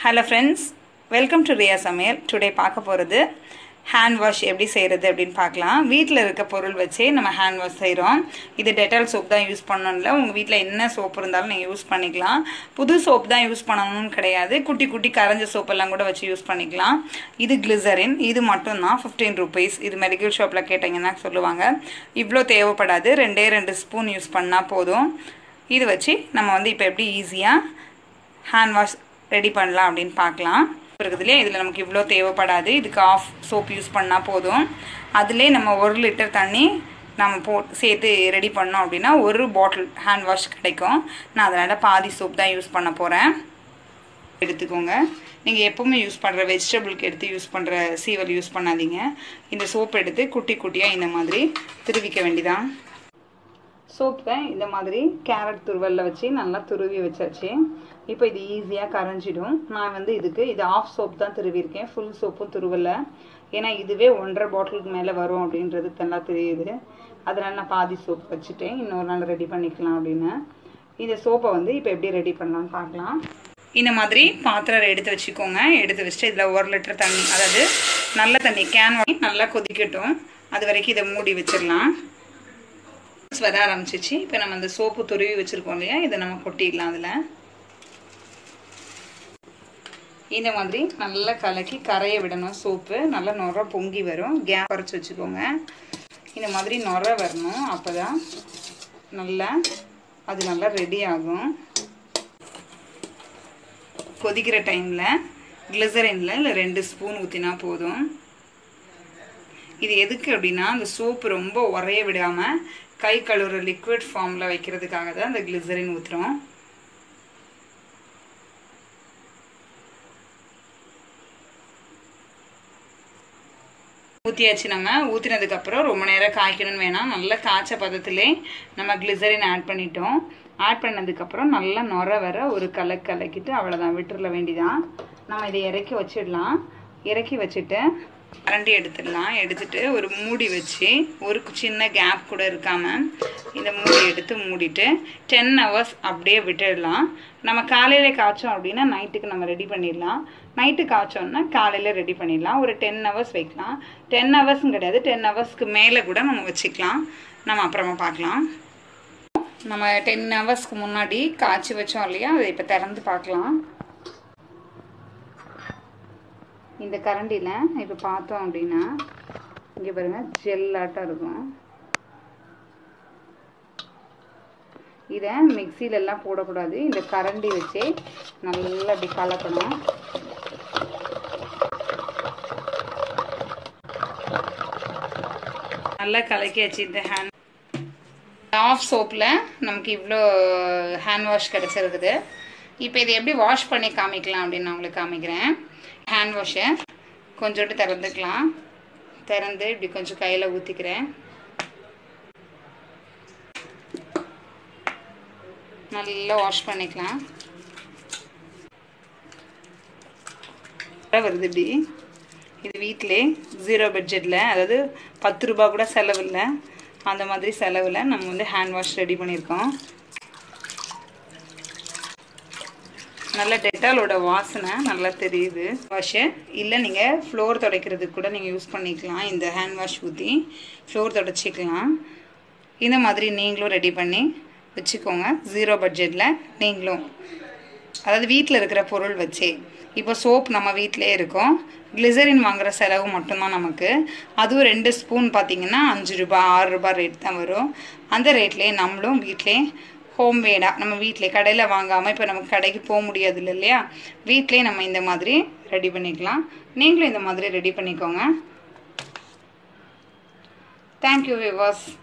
hello friends welcome to Riya சமையல் today பார்க்க போகிறது ஹேண்ட் வாஷ் எப்படி செய்கிறது அப்படின்னு பார்க்கலாம் வீட்டில் இருக்க பொருள் வச்சே நம்ம ஹேண்ட் வாஷ் செய்கிறோம் இது டெட்டால் சோப் தான் யூஸ் பண்ணணும்ல உங்கள் வீட்டில் என்ன சோப் இருந்தாலும் நீங்கள் யூஸ் பண்ணிக்கலாம் புது சோப் தான் யூஸ் பண்ணணும்னு கிடையாது குட்டி குட்டி கரைஞ்ச சோப்பெல்லாம் கூட வச்சு யூஸ் பண்ணிக்கலாம் இது கிளிசரின் இது மட்டும்தான் ஃபிஃப்டீன் ருபீஸ் இது மெடிக்கல் ஷாப்பில் கேட்டிங்கன்னா சொல்லுவாங்க இவ்வளோ தேவைப்படாது ரெண்டே ரெண்டு ஸ்பூன் யூஸ் பண்ணால் போதும் இது வச்சு நம்ம வந்து இப்போ எப்படி ஈஸியாக ஹேண்ட் வாஷ் ரெடி பண்ணலாம் அப்படின்னு பார்க்கலாம் இருக்குதுலேயே இதில் நமக்கு இவ்வளோ தேவைப்படாது இதுக்கு ஆஃப் சோப் யூஸ் பண்ணால் போதும் அதிலே நம்ம ஒரு லிட்டர் தண்ணி நம்ம போ சேர்த்து ரெடி பண்ணோம் அப்படின்னா ஒரு பாட்டில் ஹேண்ட் வாஷ் கிடைக்கும் நான் அதனால் பாதி சோப் தான் யூஸ் பண்ண போகிறேன் எடுத்துக்கோங்க நீங்கள் எப்போவுமே யூஸ் பண்ணுற வெஜிடபிளுக்கு எடுத்து யூஸ் பண்ணுற சீவல் யூஸ் பண்ணாதீங்க இந்த சோப் எடுத்து குட்டி குட்டியாக இந்த மாதிரி திருவிக்க வேண்டிதான் சோப்பை இந்த மாதிரி கேரட் துருவலில் வச்சு நல்லா துருவி வச்சாச்சு இப்போ இது ஈஸியாக கரைஞ்சிடும் நான் வந்து இதுக்கு இது ஆஃப் சோப் தான் துருவிருக்கேன் ஃபுல் சோப்பும் துருவலை ஏன்னா இதுவே ஒன்றரை பாட்டிலுக்கு மேலே வரும் அப்படின்றது நல்லா தெரியுது அதனால் நான் பாதி சோப் வச்சுட்டேன் இன்னொரு நாள் ரெடி பண்ணிக்கலாம் அப்படின்னு இந்த சோப்பை வந்து இப்போ எப்படி ரெடி பண்ணலாம்னு பார்க்கலாம் இந்த மாதிரி பாத்திரம் எடுத்து வச்சுக்கோங்க எடுத்து வச்சுட்டு இதில் ஒரு லிட்டர் தண்ணி அதாவது நல்ல தண்ணி கேன் வாங்கி நல்லா கொதிக்கட்டும் அது வரைக்கும் இதை மூடி வச்சிடலாம் வர ஆரம்பிச்சிச்சு இப்போ நம்ம அந்த சோப்பு துருவி வச்சுருக்கோம் இல்லையா இதை நம்ம கொட்டிடலாம் அதில் இந்த மாதிரி நல்லா கலக்கி கரைய விடணும் சோப்பு நல்லா நுர பொங்கி வரும் கேஸ் குறைச்சி வச்சுக்கோங்க இந்த மாதிரி நுர வரணும் அப்போ தான் நல்லா அது நல்லா ரெடி ஆகும் கொதிக்கிற டைமில் கிளிசரினில் இல்லை ரெண்டு ஸ்பூன் ஊற்றினா போதும் இது எதுக்கு அப்படின்னா அந்த சோப்பு ரொம்ப உரைய விடாமல் கை கழுவுற லிக்விட் ஃபார்மில் வைக்கிறதுக்காக தான் அந்த கிளிசரின் ஊற்றுறோம் ஊற்றியாச்சு நம்ம ஊற்றினதுக்கப்புறம் ரொம்ப நேரம் காய்க்கணும்னு வேணாம் நல்லா காய்ச்ச பதத்திலே நம்ம கிளிசரின் ஆட் பண்ணிட்டோம் ஆட் பண்ணதுக்கப்புறம் நல்லா நுர வர ஒரு கலக்கு கலக்கிட்டு அவ்வளோதான் விட்டுறல வேண்டிதான் நம்ம இதை இறக்கி வச்சிடலாம் இறக்கி வச்சுட்டு கரண்டி எடுத்துடலாம் எடுத்துட்டு ஒரு மூடி வச்சு ஒரு சின்ன கேப் கூட இருக்காமல் இந்த மூடி எடுத்து மூடிட்டு டென் ஹவர்ஸ் அப்படியே விட்டுடலாம் நம்ம காலையில் காய்ச்சோம் அப்படின்னா நைட்டுக்கு நம்ம ரெடி பண்ணிடலாம் நைட்டு காய்ச்சோம்னா காலையில் ரெடி பண்ணிடலாம் ஒரு டென் ஹவர்ஸ் வைக்கலாம் டென் ஹவர்ஸும் கிடையாது டென் ஹவர்ஸ்க்கு மேலே கூட நம்ம வச்சுக்கலாம் நம்ம அப்புறமா பார்க்கலாம் நம்ம டென் ஹவர்ஸ்க்கு முன்னாடி காய்ச்சி வச்சோம் இல்லையா அதை இப்போ திறந்து பார்க்கலாம் இந்த கரண்டியில் இப்போ பார்த்தோம் அப்படின்னா இங்கே பாருங்கள் ஜெல்லாட்டம் இருக்கும் இதை மிக்சிலெல்லாம் போடக்கூடாது இந்த கரண்டி வச்சே நல்லா அப்படி கலக்கணும் நல்லா கலக்கியாச்சு இந்த ஹேண்ட் ஆஃப் சோப்பில் நமக்கு இவ்வளோ ஹேண்ட் வாஷ் கிடச்சிருக்குது இப்போ இதை எப்படி வாஷ் பண்ணி காமிக்கலாம் அப்படின்னு நான் உங்களுக்கு காமிக்கிறேன் ஹேண்ட் வாஷை கொஞ்சோண்டு திறந்துக்கலாம் திறந்து இப்படி கொஞ்சம் கையில் ஊற்றிக்கிறேன் நல்லா வாஷ் பண்ணிக்கலாம் வருது இப்படி இது வீட்டிலே ஜீரோ பட்ஜெட்டில் அதாவது பத்து ரூபா கூட செலவில்லை அந்த மாதிரி செலவில் நம்ம வந்து ஹேண்ட் வாஷ் ரெடி பண்ணியிருக்கோம் நல்ல டெட்டாலோட வாசனை நல்லா தெரியுது வாஷு இல்லை நீங்கள் ஃப்ளோர் துடைக்கிறதுக்கு கூட நீங்கள் யூஸ் பண்ணிக்கலாம் இந்த ஹேண்ட் வாஷ் ஊற்றி ஃப்ளோர் துடைச்சிக்கலாம் இந்த மாதிரி நீங்களும் ரெடி பண்ணி வச்சுக்கோங்க ஜீரோ பட்ஜெட்டில் நீங்களும் அதாவது வீட்டில் இருக்கிற பொருள் வச்சே இப்போ சோப் நம்ம வீட்டிலே இருக்கோம் கிளிசரின் வாங்குகிற செலவு மட்டும்தான் நமக்கு அதுவும் ரெண்டு ஸ்பூன் பார்த்திங்கன்னா அஞ்சு ரூபா ஆறு ரூபா ரேட் தான் வரும் அந்த ரேட்லேயே நம்மளும் வீட்டிலே ஹோம் மேடாக நம்ம வீட்டிலே கடையில் வாங்காமல் இப்போ நமக்கு கடைக்கு போக முடியாது இல்லை இல்லையா வீட்டிலே நம்ம இந்த மாதிரி ரெடி பண்ணிக்கலாம் நீங்களும் இந்த மாதிரி ரெடி பண்ணிக்கோங்க தேங்க்யூ விவாஸ்